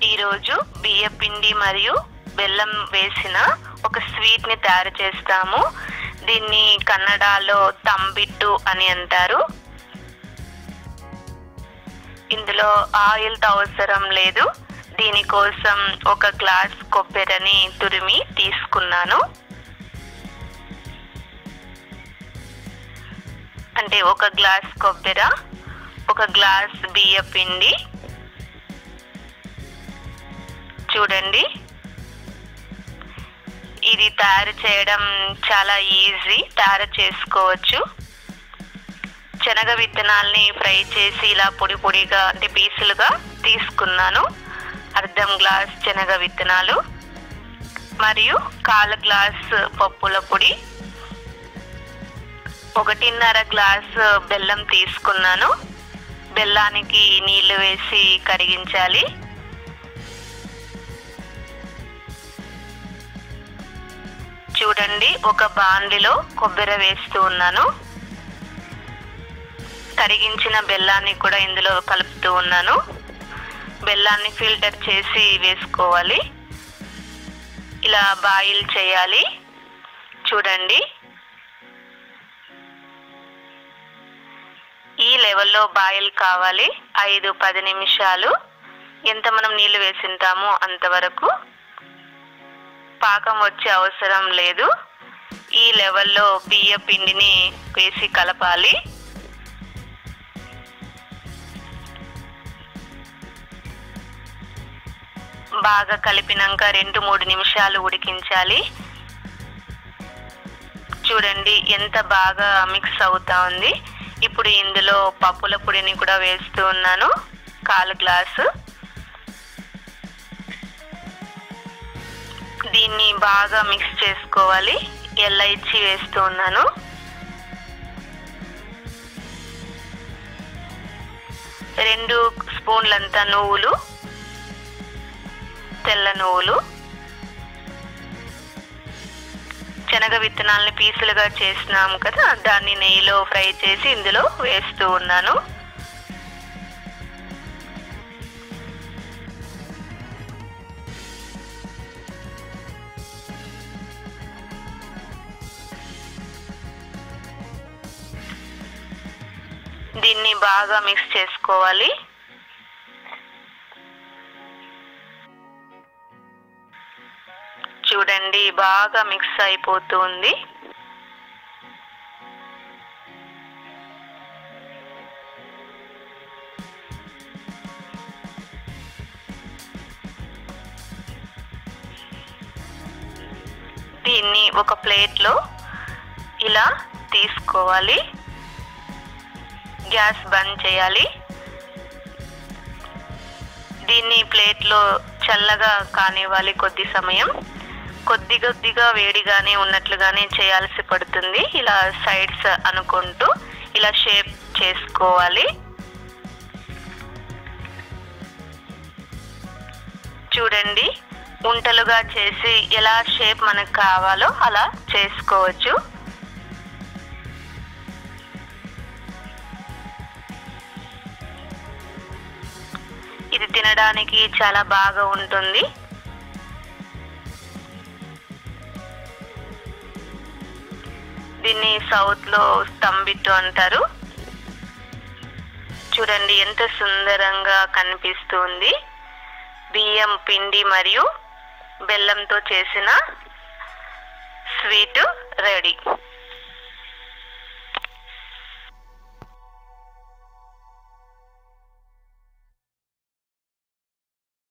ఈరోజు బియ్య పిండి మరియు బెల్లం వేసిన ఒక స్వీట్ ని తయారు చేస్తాము దీన్ని కన్నడలో తంబిట్టు అని అంటారు ఇందులో ఆయిల్ అవసరం లేదు దీనికోసం ఒక గ్లాస్ కొబ్బరిని తురిమి తీసుకున్నాను అంటే ఒక గ్లాస్ కొబ్బరి ఒక గ్లాస్ బియ్య పిండి చూడండి ఇది తయారు చేయడం చాలా ఈజీ తయారు చేసుకోవచ్చు శనగ విత్తనాల్ని ఫ్రై చేసి ఇలా పొడి పొడిగా అంటే పీసులుగా తీసుకున్నాను అర్ధం గ్లాస్ శనగ విత్తనాలు మరియు కాల గ్లాస్ పప్పుల పొడి ఒకటిన్నర గ్లాస్ బెల్లం తీసుకున్నాను బెల్లానికి నీళ్లు వేసి కరిగించాలి చూడండి ఒక బాండిలో కొబ్బరి వేస్తూ ఉన్నాను కరిగించిన బెల్లాన్ని కూడా ఇందులో కలుపుతూ ఉన్నాను బెల్లాన్ని ఫిల్టర్ చేసి వేసుకోవాలి ఇలా బాయిల్ చేయాలి చూడండి ఈ లెవెల్లో బాయిల్ కావాలి ఐదు పది నిమిషాలు ఎంత మనం నీళ్లు వేసింటామో అంతవరకు పాకం వచ్చే అవసరం లేదు ఈ లెవెల్లో బియ్య పిండిని వేసి కలపాలి బాగా కలిపినాక రెండు మూడు నిమిషాలు ఉడికించాలి చూడండి ఎంత బాగా మిక్స్ అవుతా ఉంది ఇప్పుడు ఇందులో పప్పుల పొడిని కూడా వేస్తూ ఉన్నాను కాలు గ్లాసు దీన్ని బాగా మిక్స్ చేసుకోవాలి ఎల్లైచి వేస్తూ ఉన్నాను రెండు స్పూన్లంతా నువ్వులు తెల్ల నువ్వులు శనగ విత్తనాలని పీసులుగా చేసినాము కదా దాన్ని నెయ్యిలో ఫ్రై చేసి ఇందులో వేస్తూ ఉన్నాను దీన్ని బాగా మిక్స్ చేసుకోవాలి చూడండి బాగా మిక్స్ అయిపోతుంది దీన్ని ఒక ప్లేట్లో ఇలా తీసుకోవాలి గ్యాస్ బంద్ చేయాలి దీన్ని ప్లేట్లో చల్లగా కానివ్వాలి కొద్ది సమయం కొద్ది కొద్దిగా వేడిగానే ఉన్నట్లుగానే చేయాల్సి పడుతుంది ఇలా సైడ్స్ అనుకుంటూ ఇలా షేప్ చేసుకోవాలి చూడండి ఉంటలుగా చేసి ఎలా షేప్ మనకు కావాలో అలా చేసుకోవచ్చు ఇది తినడానికి చాలా బాగా ఉంటుంది దీన్ని సౌత్ లో స్తంభిట్టు అంటారు చూడండి ఎంత సుందరంగా కనిపిస్తుంది బియ్యం పిండి మరియు బెల్లంతో చేసిన స్వీట్ రెడీ